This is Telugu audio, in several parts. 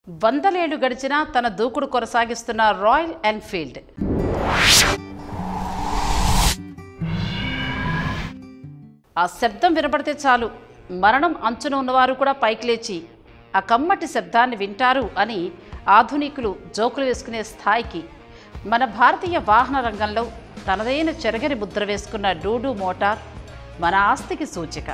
వందలేళ్లు గడిచినా తన దూకుడు కొనసాగిస్తున్న రాయల్ ఎన్ఫీల్డ్ ఆ శబ్దం వినపడితే చాలు మరణం అంచున ఉన్నవారు కూడా పైకి లేచి ఆ కమ్మటి శబ్దాన్ని వింటారు అని ఆధునికులు జోకులు వేసుకునే స్థాయికి మన భారతీయ వాహన రంగంలో తనదైన చెరగని ముద్ర వేసుకున్న డూడు మోటార్ మన ఆస్తికి సూచిక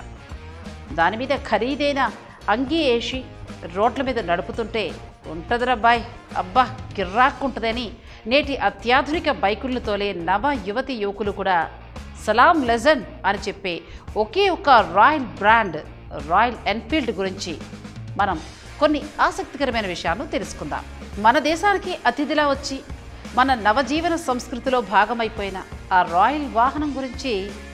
దాని మీద ఖరీదైన అంగీ వేసి రోడ్ల మీద నడుపుతుంటే ఉంటుందిరా బాయ్ అబ్బా కిర్రాక్కుంటుందని నేటి అత్యాధునిక బైకులను తోలే నవ యువతి యువకులు కూడా సలాం లెజన్ అని చెప్పే ఒకే ఒక రాయల్ బ్రాండ్ రాయల్ ఎన్ఫీల్డ్ గురించి మనం కొన్ని ఆసక్తికరమైన విషయాలను తెలుసుకుందాం మన దేశానికి అతిథిలా వచ్చి మన నవజీవన సంస్కృతిలో భాగమైపోయిన ఆ రాయల్ వాహనం గురించి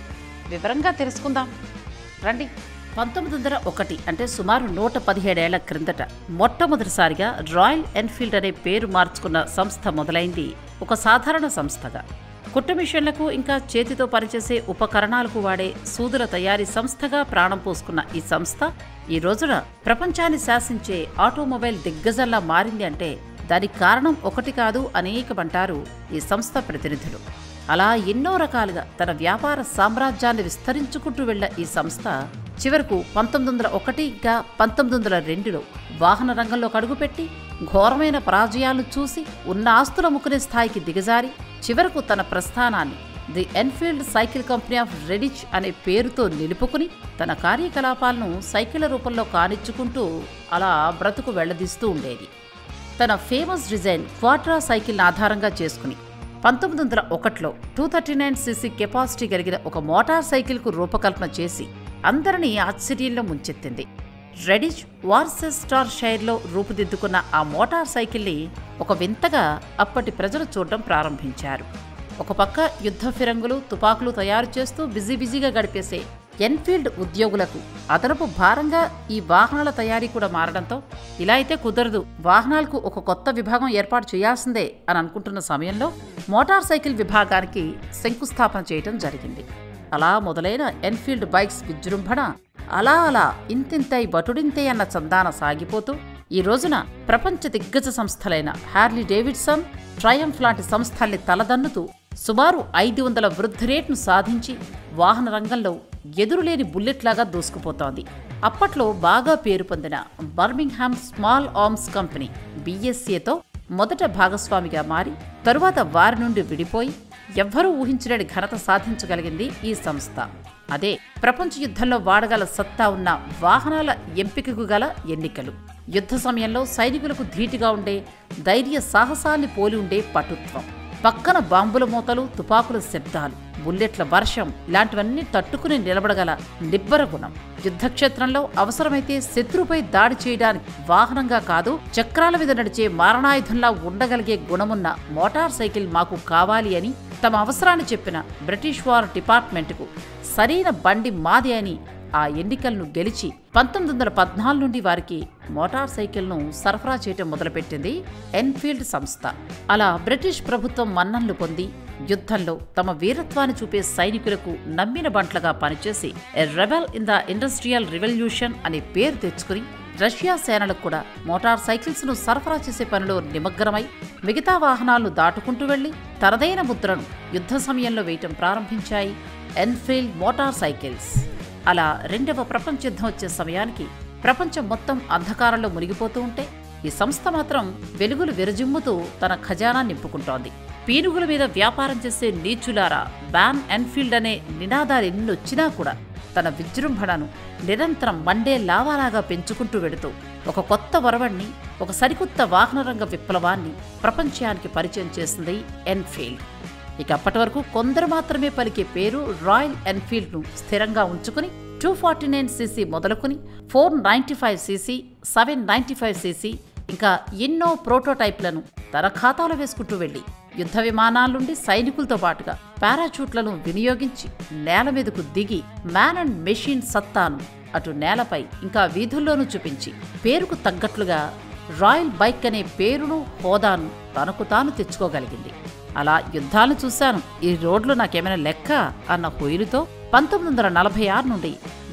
వివరంగా తెలుసుకుందాం రండి పంతొమ్మిది వందల ఒకటి అంటే సుమారు నూట పదిహేడేళ్ల క్రిందట మొట్టమొదటిసారిగా రాయల్ ఎన్ఫీల్డ్ అనే పేరు మార్చుకున్న సంస్థ మొదలైంది ఒక సాధారణ సంస్థగా కుట్టు మిషన్లకు ఇంకా చేతితో పనిచేసే ఉపకరణాలకు వాడే సూదుల తయారీ సంస్థగా ప్రాణం పోసుకున్న ఈ సంస్థ ఈ రోజున ప్రపంచాన్ని శాసించే ఆటోమొబైల్ దిగ్గజంలా మారింది అంటే దానికి కారణం ఒకటి కాదు అనేకమంటారు ఈ సంస్థ ప్రతినిధులు అలా ఎన్నో రకాలుగా తన వ్యాపార సామ్రాజ్యాన్ని విస్తరించుకుంటూ వెళ్ళ ఈ సంస్థ చివరకు పంతొమ్మిది వందల ఒకటి ఇంకా పంతొమ్మిది వందల రెండులో వాహన రంగంలోకి అడుగుపెట్టి ఘోరమైన పరాజయాలను చూసి ఉన్న ఆస్తులు అమ్ముకునే స్థాయికి దిగజారి చివరకు తన ప్రస్థానాన్ని the Enfield cycle company of Redditch అనే పేరుతో నిలుపుకుని తన కార్యకలాపాలను సైకిళ్ల రూపంలో కానిచ్చుకుంటూ అలా బ్రతుకు వెళ్లదీస్తూ ఉండేది తన ఫేమస్ డిజైన్ క్వాట్రా సైకిల్ని ఆధారంగా చేసుకుని పంతొమ్మిది వందల ఒకటిలో two thirty nine CC capacity కలిగిన ఒక మోటార్ సైకిల్కు రూపకల్పన చేసి అందరినీ ఆశ్చర్యంలో ముంచెత్తింది రెడిచ్ వార్సెస్టార్ షైర్లో రూపుదిద్దుకున్న ఆ మోటార్ సైకిల్ని ఒక వింతగా అప్పటి ప్రజలు చూడడం ప్రారంభించారు ఒక పక్క యుద్ధ ఫిరంగులు తుపాకులు తయారు చేస్తూ బిజీ బిజీగా గడిపేసే ఎన్ఫీల్డ్ ఉద్యోగులకు అదనపు భారంగా ఈ వాహనాల తయారీ కూడా మారడంతో ఇలా అయితే కుదరదు వాహనాలకు ఒక కొత్త విభాగం ఏర్పాటు చేయాల్సిందే అని అనుకుంటున్న సమయంలో మోటార్ సైకిల్ విభాగానికి శంకుస్థాపన చేయటం జరిగింది అలా మొదలైన ఎన్ఫీల్డ్ బైక్స్ విజృంభణ అలా అలా ఇంతింతై బటుడింతే అన్న చందాన సాగిపోతూ ఈ రోజున ప్రపంచ దిగ్గజ సంస్థలైన హ్యార్లీ డేవిడ్సన్ ట్రయంఫ్ లాంటి సంస్థల్ని తలదన్నుతూ సుమారు ఐదు వందల వృద్ధి రేటును సాధించి వాహన రంగంలో ఎదురులేని బుల్లెట్లాగా దూసుకుపోతోంది అప్పట్లో బాగా పేరు పొందిన బర్మింగ్హామ్ స్మాల్ ఆర్మ్స్ కంపెనీ బీఎస్ఏతో మొదట భాగస్వామిగా మారి తరువాత వారి నుండి విడిపోయి ఎవ్వరూ ఊహించలేని ఘనత సాధించగలిగింది ఈ సంస్థ అదే ప్రపంచ యుద్ధంలో వాడగల సత్తా ఉన్న వాహనాల ఎంపికకు గల ఎన్నికలు యుద్ధ సమయంలో సైనికులకు ధీటుగా ఉండే ధైర్య సాహసాన్ని పోలి ఉండే పటుత్వం పక్కన బాంబుల మూతలు తుపాకుల శబ్దాలు బుల్లెట్ల వర్షం ఇలాంటివన్నీ తట్టుకుని నిలబడగల నిబ్బర గుణం యుద్ధక్షేత్రంలో అవసరమైతే శత్రుపై దాడి చేయడానికి వాహనంగా కాదు చక్రాల మీద నడిచే మారణాయుధంలా ఉండగలిగే గుణమున్న మోటార్ సైకిల్ మాకు కావాలి అని తమ అవసరాన్ని చెప్పిన బ్రిటిష్ వార్ డిపార్ట్మెంట్కు సరైన బండి మాది అని ఆ ఎన్నికలను గెలిచి పంతొమ్మిది వందల పద్నాలుగు నుండి వారికి మోటార్ సైకిల్ను సరఫరా చేయటం మొదలుపెట్టింది ఎన్ఫీల్డ్ సంస్థ అలా బ్రిటిష్ ప్రభుత్వం మన్ననలు పొంది యుద్ధంలో తమ వీరత్వాన్ని చూపే సైనికులకు నమ్మిన బంట్లగా పనిచేసి a rebel in the industrial revolution అనే పేరు తెచ్చుకుని రష్యా సేనలకు కూడా మోటార్ సైకిల్స్ ను సరఫరా చేసే పనిలో నిమగ్నమై మిగతా వాహనాలను దాటుకుంటూ వెళ్లి తనదైన ముద్రను యుద్ధ సమయంలో వేయటం ప్రారంభించాయి ఎన్ఫీల్డ్ మోటార్ సైకిల్స్ అలా రెండవ ప్రపంచ యుద్ధం వచ్చే సమయానికి ప్రపంచం మొత్తం అంధకారంలో మునిగిపోతూ ఉంటే ఈ సంస్థ మాత్రం వెలుగులు విరజిమ్ముతూ తన ఖజానా నింపుకుంటోంది పీనుగుల మీద వ్యాపారం చేసే నీచులారా బ్యాన్ ఎన్ఫీల్డ్ అనే నినాదాలు ఎన్నొచ్చినా కూడా తన విజృంభణను నిరంతరం మండే లావాలాగా పెంచుకుంటూ వెడుతూ ఒక కొత్త వరవణ్ణి ఒక సరికొత్త వాహన రంగ విప్లవాన్ని ప్రపంచానికి పరిచయం చేసింది ఎన్ఫీల్డ్ ఇక అప్పటి వరకు కొందరు మాత్రమే పలికే పేరు రాయల్ ఎన్ఫీల్డ్ను స్థిరంగా ఉంచుకుని టూ ఫార్టీ నైన్ సీసీ మొదలుకుని four ninety five CC seven ninety five CC ఇంకా ఎన్నో ప్రోటోటైప్లను తన ఖాతాలో వేసుకుంటూ వెళ్ళి యుద్ధ విమానాల నుండి సైనికులతో పాటుగా పారాచూట్లను వినియోగించి నేల మీదకు దిగి మ్యాన్ అండ్ మెషిన్ సత్తాను అటు నేలపై ఇంకా వీధుల్లోనూ చూపించి పేరుకు తగ్గట్లుగా రాయల్ బైక్ అనే పేరును హోదాను తనకు తాను తెచ్చుకోగలిగింది అలా యుద్ధాలను చూశాను ఈ రోడ్లు నాకేమైనా లెక్క అన్న హొయిలుతో పంతొమ్మిది వందల నలభై ఆరు నుండి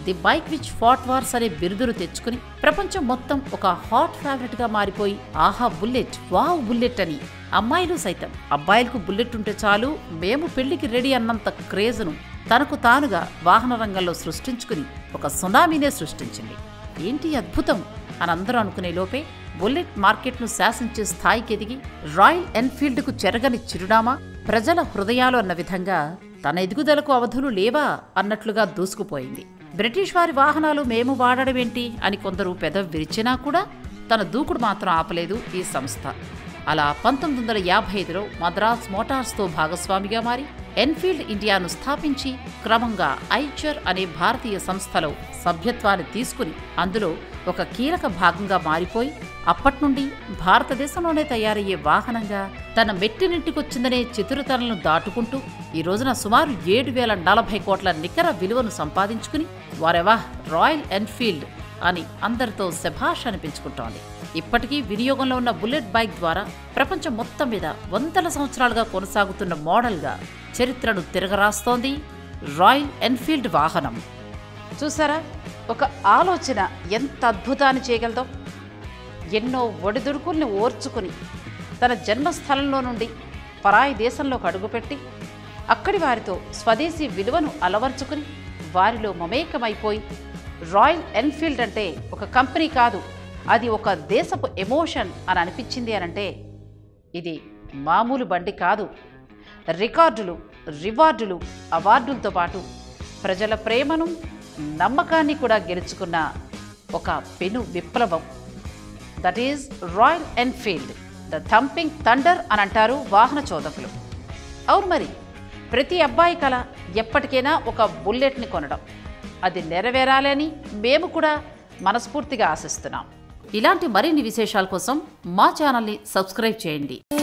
the bike which fought wars అనే బిరుదును తెచ్చుకుని ప్రపంచం మొత్తం ఒక హాట్ ఫేవరెట్ గా మారిపోయి ఆహా బుల్లెట్ వావ్ బుల్లెట్ అని అమ్మాయిలు సైతం అబ్బాయిలకు బుల్లెట్ ఉంటే చాలు మేము పెళ్లికి రెడీ అన్నంత క్రేజ్ను తనకు తానుగా వాహన రంగంలో సృష్టించుకుని ఒక సునామీనే సృష్టించింది ఏంటి అద్భుతం అని అందరూ అనుకునే లోపే బుల్లెట్ మార్కెట్ను శాసించే స్థాయికి ఎదిగి రాయల్ ఎన్ఫీల్డ్కు చెరగని చిరునామా ప్రజల హృదయాలు అన్న విధంగా తన ఎదుగుదలకు అవధులు లేవా అన్నట్లుగా దూసుకుపోయింది బ్రిటిష్ వారి వాహనాలు మేము వాడడమేంటి అని కొందరు పెదవి విరిచినా కూడా తన దూకుడు మాత్రం ఆపలేదు ఈ సంస్థ అలా పంతొమ్మిది వందల యాభై ఐదులో మద్రాస్ మోటార్స్తో భాగస్వామిగా మారి ఎన్ఫీల్డ్ ఇండియాను స్థాపించి క్రమంగా ఐచర్ అనే భారతీయ సంస్థలో సభ్యత్వాన్ని తీసుకుని అందులో ఒక కీలక భాగంగా మారిపోయి అప్పటి నుండి భారతదేశంలోనే తయారయ్యే వాహనంగా తన మెట్టినింటికొచ్చిందనే చతురతలను దాటుకుంటూ ఈ రోజున సుమారు ఏడు వేల నలభై కోట్ల నికర విలువను సంపాదించుకుని వారెవా రాయల్ ఎన్ఫీల్డ్ అని అందరితో శభాష్ అనిపించుకుంటోంది ఇప్పటికీ వినియోగంలో ఉన్న బుల్లెట్ బైక్ ద్వారా ప్రపంచం మొత్తం మీద వందల సంవత్సరాలుగా కొనసాగుతున్న మోడల్గా చరిత్రను తిరగరాస్తోంది రాయల్ ఎన్ఫీల్డ్ వాహనం చూసారా ఒక ఆలోచన ఎంత అద్భుతాన్ని చేయగలదో ఎన్నో ఒడిదుడుకుల్ని ఓర్చుకుని తన జన్మస్థలంలో నుండి పరాయి దేశంలోకి అడుగుపెట్టి అక్కడి వారితో స్వదేశీ విలువను అలవర్చుకుని వారిలో మమేకమైపోయి రాయల్ ఎన్ఫీల్డ్ అంటే ఒక కంపెనీ కాదు అది ఒక దేశపు ఎమోషన్ అని అనిపించింది అనంటే ఇది మామూలు బండి కాదు రికార్డులు రివార్డులు అవార్డులతో పాటు ప్రజల ప్రేమను నమ్మకాన్ని కూడా గెలుచుకున్న ఒక పెను విప్లవం that is Royal Enfield the thumping thunder అని అంటారు వాహన చోదకులు అవును మరి ప్రతి అబ్బాయి కల ఎప్పటికైనా ఒక బుల్లెట్ని కొనడం అది నెరవేరాలని మేము కూడా మనస్ఫూర్తిగా ఆశిస్తున్నాం ఇలాంటి మరిన్ని విశేషాల కోసం మా ఛానల్ని సబ్స్క్రైబ్ చేయండి